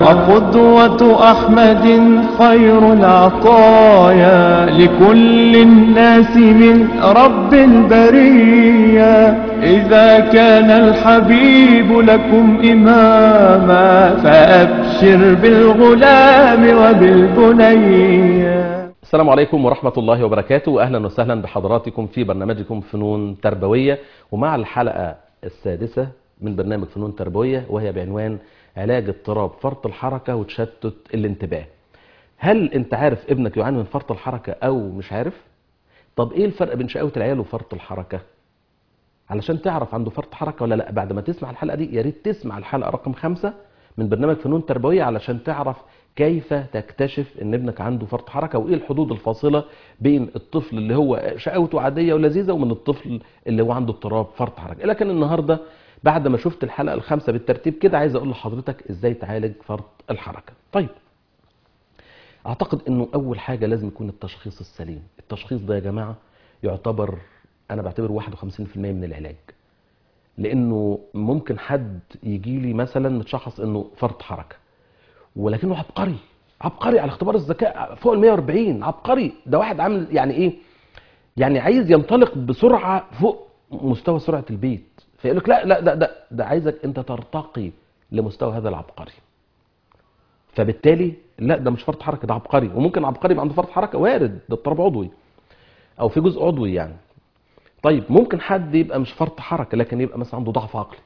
قدوة أحمد خير العطايا لكل الناس من رب البرية إذا كان الحبيب لكم إماما فأبشر بالغلام وبالبنية السلام عليكم ورحمة الله وبركاته أهلا وسهلا بحضراتكم في برنامجكم فنون تربوية ومع الحلقة السادسة من برنامج فنون تربوية وهي بعنوان علاج اضطراب فرط الحركة وتشتت الانتباه هل انت عارف ابنك يعاني من فرط الحركة او مش عارف طب ايه الفرق بين شقاوة العيال وفرط الحركة علشان تعرف عنده فرط حركة ولا لا بعد ما تسمع الحلقة دي يا ريت تسمع الحلقة رقم خمسة من برنامج فنون تربوية علشان تعرف كيف تكتشف ان ابنك عنده فرط حركة وايه الحدود الفاصلة بين الطفل اللي هو شقاوته عادية ولذيذة ومن الطفل اللي هو عنده اضطراب فرط حركة لكن النهاردة بعد ما شفت الحلقة الخامسة بالترتيب كده عايز اقول لحضرتك ازاي تعالج فرط الحركة طيب اعتقد انه اول حاجة لازم يكون التشخيص السليم التشخيص ده يا جماعة يعتبر انا بعتبره 51% من العلاج لانه ممكن حد يجي لي مثلا متشخص انه فرط حركة ولكنه عبقري عبقري على اختبار الذكاء فوق ال 140 عبقري ده واحد عامل يعني ايه يعني عايز ينطلق بسرعة فوق مستوى سرعة البيت فيقول لك لا لا ده ده ده عايزك انت ترتقي لمستوى هذا العبقري فبالتالي لا ده مش فرط حركه ده عبقري وممكن عبقري يبقى عنده فرط حركه وارد ده اضطراب عضوي او في جزء عضوي يعني طيب ممكن حد يبقى مش فرط حركه لكن يبقى مثلا عنده ضعف عقلي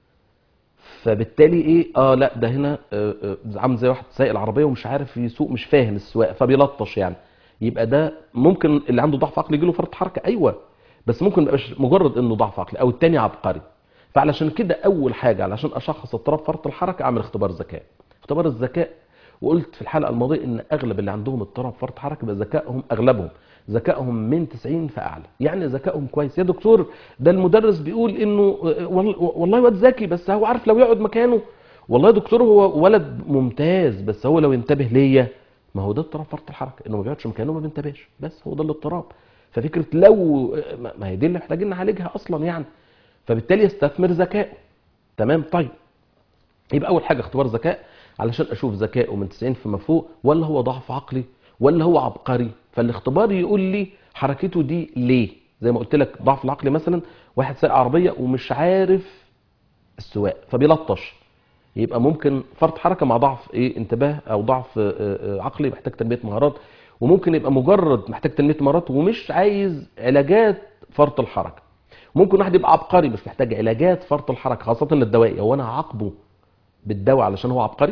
فبالتالي ايه اه لا ده هنا آه آه عامل زي واحد سايق العربيه ومش عارف يسوق مش فاهم السواقه فبيلطش يعني يبقى ده ممكن اللي عنده ضعف عقلي يجي له فرط حركه ايوه بس ممكن مش مجرد انه ضعف عقلي او التاني عبقري فعلشان كده اول حاجه علشان اشخص اضطراب فرط الحركه اعمل اختبار ذكاء اختبار الذكاء وقلت في الحلقه الماضيه ان اغلب اللي عندهم اضطراب فرط حركه يبقى ذكائهم اغلبهم ذكائهم من 90 فاعلى يعني ذكائهم كويس يا دكتور ده المدرس بيقول انه والله واد ذكي بس هو عارف لو يقعد مكانه والله يا دكتور هو ولد ممتاز بس هو لو ينتبه ليا ما هو ده اضطراب فرط الحركه انه ما بيقعدش مكانه ما بينتبهش بس هو ده الاضطراب ففكره لو ما هي دي اللي محتاجين نعالجها اصلا يعني فبالتالي يستثمر ذكائه تمام طيب يبقى اول حاجه اختبار ذكاء علشان اشوف ذكائه من 90 فيما فوق ولا هو ضعف عقلي ولا هو عبقري فالاختبار يقول لي حركته دي ليه زي ما قلت لك ضعف العقل مثلا واحد سايق عربيه ومش عارف السواق فبيلطش يبقى ممكن فرط حركه مع ضعف ايه انتباه او ضعف عقلي محتاج تنميه مهارات وممكن يبقى مجرد محتاج تنميه مهارات ومش عايز علاجات فرط الحركه ممكن واحد يبقى عبقري مش محتاج علاجات فرط الحركه خاصه الدوائيه هو انا هعاقبه بالدواء علشان هو عبقري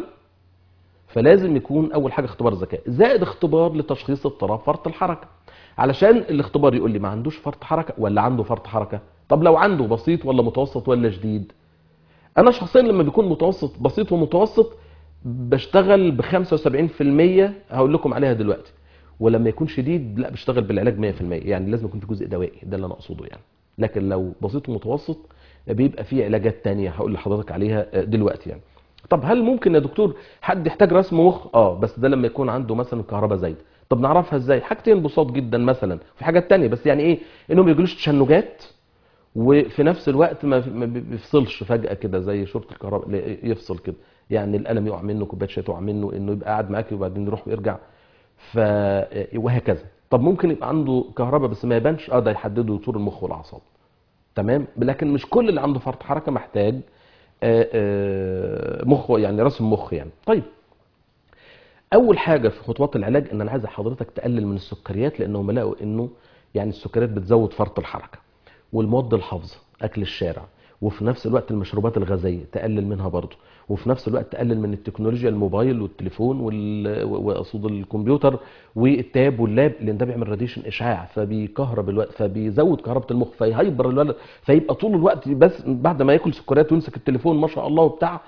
فلازم يكون اول حاجه اختبار ذكاء زائد اختبار لتشخيص اضطراب فرط الحركه علشان الاختبار يقول لي ما عندوش فرط حركه ولا عنده فرط حركه طب لو عنده بسيط ولا متوسط ولا شديد انا شخصيا لما بيكون متوسط بسيط ومتوسط بشتغل ب 75% هقول لكم عليها دلوقتي ولما يكون شديد لا بشتغل بالعلاج 100% يعني لازم يكون في جزء دوائي ده اللي انا اقصده يعني لكن لو بسيط ومتوسط بيبقى فيه علاجات تانية هقول لحضرتك عليها دلوقتي يعني طب هل ممكن يا دكتور حد يحتاج رسم مخ اه بس ده لما يكون عنده مثلا كهرباء زايده طب نعرفها ازاي حاجتين بساط جدا مثلا في حاجات تانية بس يعني ايه انهم ما يجيلوش تشنجات وفي نفس الوقت ما بيفصلش فجاه كده زي شرطه الكهرباء يفصل كده يعني القلم يقع منه كوبايه شاي تقع منه انه يبقى قاعد معاكي وبعدين يروح ويرجع ف وهكذا طب ممكن يبقى عنده كهرباء بس ما يبانش اه ده يحدده دكتور المخ والاعصاب تمام لكن مش كل اللي عنده فرط حركه محتاج آآ آآ مخ يعني رسم مخ يعني طيب اول حاجه في خطوات العلاج ان انا عايز حضرتك تقلل من السكريات لانهم لقوا انه يعني السكريات بتزود فرط الحركه والمواد الحافظه اكل الشارع وفي نفس الوقت المشروبات الغازيه تقلل منها برضه وفي نفس الوقت تقلل من التكنولوجيا الموبايل والتليفون واقصد الكمبيوتر والتاب واللاب لان ده بيعمل راديشن اشعاع فبيكهرب الوقت فبيزود كهرباء المخ فيهيبر الولد فيبقى طول الوقت بس بعد ما ياكل سكريات ويمسك التليفون ما شاء الله وبتاع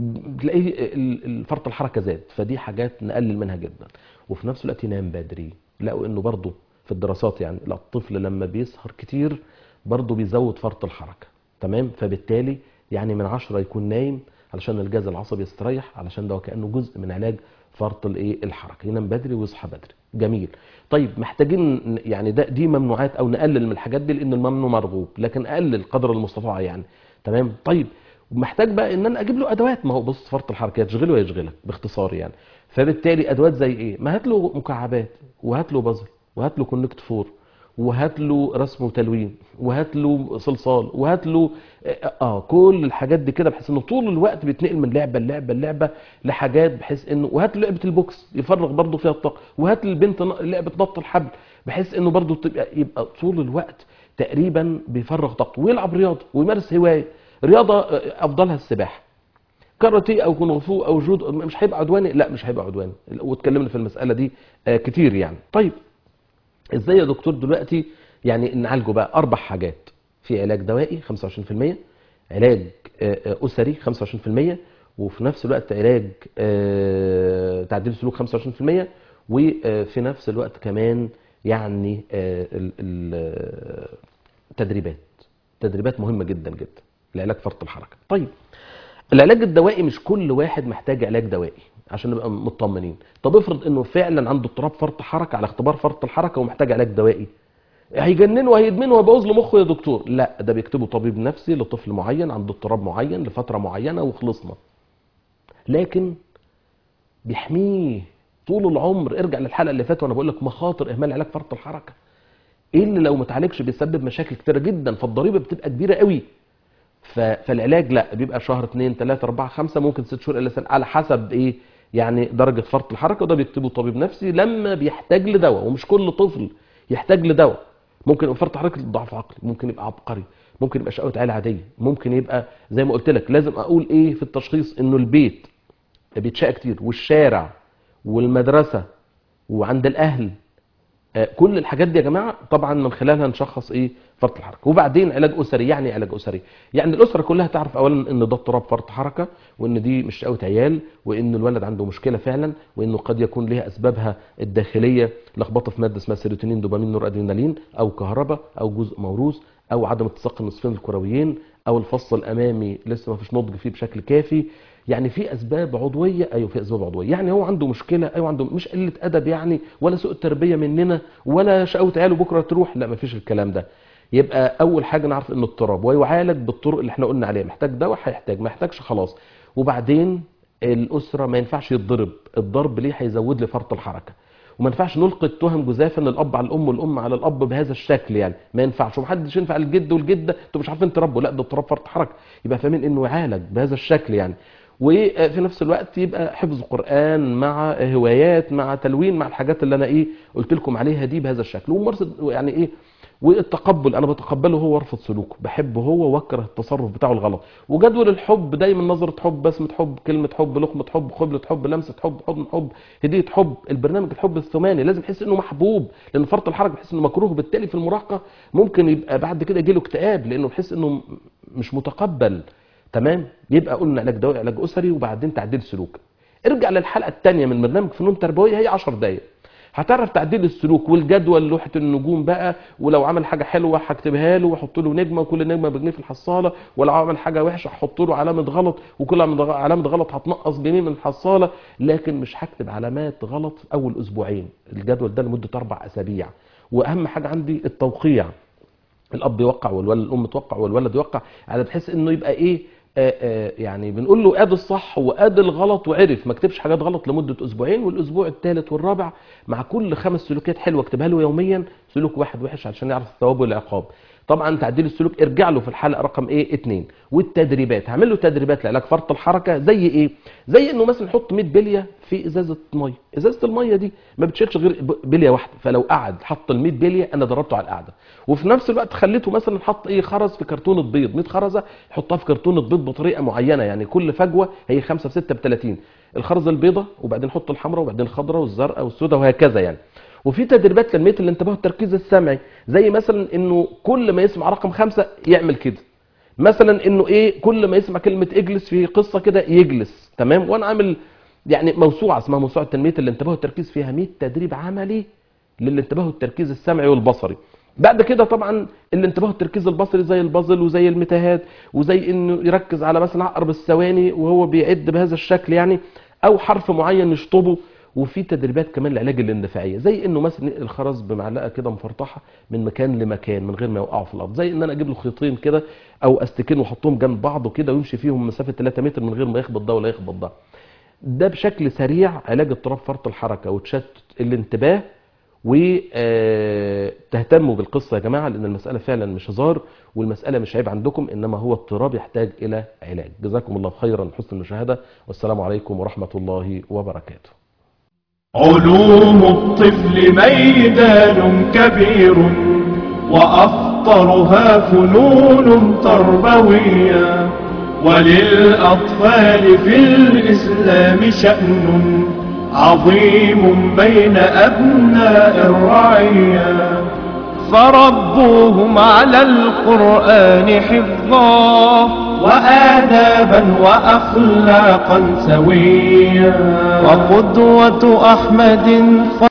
تلاقيه فرط الحركه زاد فدي حاجات نقلل منها جدا وفي نفس الوقت ينام بدري لقوا انه برضه في الدراسات يعني الطفل لما بيسهر كتير برضه بيزود فرط الحركه تمام فبالتالي يعني من عشرة يكون نايم علشان الجهاز العصبي يستريح علشان ده كانه جزء من علاج فرط الايه الحركه ينام بدري ويصحى بدري جميل طيب محتاجين يعني ده دي ممنوعات او نقلل من الحاجات دي لان الممنوع مرغوب لكن اقلل قدر المستطاع يعني تمام طيب ومحتاج بقى ان انا اجيب له ادوات ما هو بص فرط الحركه تشغله ويشغلك باختصار يعني فبالتالي ادوات زي ايه ما هات له مكعبات وهات له بازل وهات له كونكت فور وهات له رسم وتلوين وهات له صلصال وهات له اه آه، كل الحاجات دي كده بحيث انه طول الوقت بيتنقل من لعبه للعبه للعبه لحاجات بحيث انه وهات له لعبه البوكس يفرغ برضه فيها الطاقه وهات للبنت ن- لعبه نط الحبل بحيث انه برضه تبقى يبقى طول الوقت تقريبا بيفرغ طاقته ويلعب رياضه ويمارس هوايه رياضه آه، افضلها السباحه كاراتيه او كونغ فو او جودو مش هيبقى عدواني لا مش هيبقى عدواني واتكلمنا في المساله دي آه، كتير يعني طيب ازاي يا دكتور دلوقتي يعني نعالجه بقى اربع حاجات في علاج دوائي 25% علاج آه، آه، اسري 25% وفي نفس الوقت علاج آه، تعديل سلوك 25% وفي نفس الوقت كمان يعني آه، ال- ال- التدريبات تدريبات مهمه جدا جدا لعلاج فرط الحركه طيب العلاج الدوائي مش كل واحد محتاج علاج دوائي عشان نبقى مطمنين طب افرض انه فعلا عنده اضطراب فرط حركه على اختبار فرط الحركه ومحتاج علاج دوائي هيجننه وهيدمنه وهيبوظ له مخه يا دكتور لا ده بيكتبه طبيب نفسي لطفل معين عنده اضطراب معين لفتره معينه وخلصنا لكن بيحميه طول العمر ارجع للحلقه اللي فاتت وانا بقول لك مخاطر اهمال علاج فرط الحركه ايه اللي لو ما اتعالجش بيسبب مشاكل كتيره جدا فالضريبه بتبقى كبيره قوي ف- فالعلاج لا بيبقى شهر 2 3 4 5 ممكن 6 شهور الى سنه على حسب ايه يعني درجه فرط الحركه وده بيكتبه طبيب نفسي لما بيحتاج لدواء ومش كل طفل يحتاج لدواء ممكن يبقى فرط حركه ضعف عقلي ممكن يبقى عبقري ممكن يبقى شقاوه عيله عاديه ممكن يبقى زي ما قلت لك لازم اقول ايه في التشخيص انه البيت بيتشقى كتير والشارع والمدرسه وعند الاهل آه، كل الحاجات دي يا جماعه طبعا من خلالها نشخص ايه فرط الحركه وبعدين علاج اسري يعني إيه علاج اسري يعني الاسره كلها تعرف اولا ان ده اضطراب فرط حركه وان دي مش شقاوه عيال وان الولد عنده مشكله فعلا وانه قد يكون ليها اسبابها الداخليه لخبطه في ماده اسمها سيروتونين دوبامين نور ادرينالين او كهرباء او جزء موروث او عدم اتساق النصفين الكرويين او الفص الامامي لسه ما فيش نضج فيه بشكل كافي يعني في اسباب عضويه ايوه في اسباب عضويه يعني هو عنده مشكله ايوه عنده مش قله ادب يعني ولا سوء تربيه مننا ولا شقاوه عياله بكره تروح لا ما فيش الكلام ده يبقى اول حاجه نعرف انه اضطراب ويعالج بالطرق اللي احنا قلنا عليها محتاج دواء هيحتاج ما يحتاجش خلاص وبعدين الاسره ما ينفعش يتضرب الضرب ليه هيزود لي فرط الحركه وما ينفعش نلقي التهم جزافا الاب على الام والام على الاب بهذا الشكل يعني ما ينفعش ومحدش ينفع الجد والجده انتوا مش عارفين تربوا لا ده اضطراب فرط حركه يبقى فاهمين انه يعالج بهذا الشكل يعني وفي نفس الوقت يبقى حفظ قران مع هوايات مع تلوين مع الحاجات اللي انا ايه قلت لكم عليها دي بهذا الشكل وممارسه يعني ايه والتقبل انا بتقبله هو وارفض سلوكه بحبه هو واكره التصرف بتاعه الغلط وجدول الحب دايما نظره حب بسمه حب كلمه حب لقمه حب قبله حب لمسه حب حضن حب هديه حب البرنامج الحب الثماني لازم يحس انه محبوب لان فرط الحركه بيحس انه مكروه بالتالي في المراهقه ممكن يبقى بعد كده يجيله اكتئاب لانه بيحس انه مش متقبل تمام يبقى قلنا علاج دوائي علاج اسري وبعدين تعديل سلوك ارجع للحلقه الثانيه من برنامج فنون تربويه هي 10 دقائق هتعرف تعديل السلوك والجدول لوحه النجوم بقى ولو عمل حاجه حلوه هكتبها له واحط له نجمه وكل نجمه بجنيه في الحصاله ولو عمل حاجه وحشه هحط له علامه غلط وكل علامه علامة غلط هتنقص جنيه من الحصاله لكن مش هكتب علامات غلط في اول اسبوعين الجدول ده لمده اربع اسابيع واهم حاجه عندي التوقيع الاب يوقع والولد الام توقع والولد يوقع على بحيث انه يبقى ايه آه آه يعني بنقول له ادي الصح وادي الغلط وعرف ما كتبش حاجات غلط لمده اسبوعين والاسبوع الثالث والرابع مع كل خمس سلوكيات حلوه اكتبها له يوميا سلوك واحد وحش عشان يعرف الثواب والعقاب طبعا تعديل السلوك ارجع له في الحلقه رقم ايه اتنين والتدريبات هعمل له تدريبات لعلاج فرط الحركه زي ايه زي انه مثلا نحط 100 بليه في ازازه ميه ازازه الميه دي ما بتشيلش غير بليه واحده فلو قعد حط ال 100 بليه انا دربته على القعده وفي نفس الوقت خليته مثلا حط ايه خرز في كرتونه بيض 100 خرزه يحطها في كرتونه بيض بطريقه معينه يعني كل فجوه هي 5 في 6 ب 30 الخرزه البيضه وبعدين حط الحمراء وبعدين الخضراء والزرقاء والسوداء وهكذا يعني وفي تدريبات تنميه الانتباه والتركيز السمعي زي مثلا انه كل ما يسمع رقم خمسة يعمل كده مثلا انه ايه كل ما يسمع كلمه اجلس في قصه كده يجلس تمام وانا عامل يعني موسوعه اسمها موسوعه تنميه الانتباه والتركيز فيها 100 تدريب عملي للانتباه والتركيز السمعي والبصري بعد كده طبعا الانتباه والتركيز البصري زي البازل وزي المتاهات وزي انه يركز على مثلا عقرب الثواني وهو بيعد بهذا الشكل يعني او حرف معين يشطبه وفي تدريبات كمان لعلاج الاندفاعيه زي انه مثلا ينقل الخرز بمعلقه كده مفرطحه من مكان لمكان من غير ما يوقعوا في الارض زي ان انا اجيب له خيطين كده او استكين واحطهم جنب بعض وكده ويمشي فيهم مسافه 3 متر من غير ما يخبط ده ولا يخبط ده ده بشكل سريع علاج اضطراب فرط الحركه وتشتت الانتباه وتهتموا بالقصه يا جماعه لان المساله فعلا مش هزار والمساله مش عيب عندكم انما هو اضطراب يحتاج الى علاج جزاكم الله خيرا حسن المشاهده والسلام عليكم ورحمه الله وبركاته علوم الطفل ميدان كبير وأخطرها فنون تربوية وللأطفال في الإسلام شأن عظيم بين أبناء الرعية فربوهم على القرآن حفظا وآدابا وأخلاقا سويا وقدوة أحمد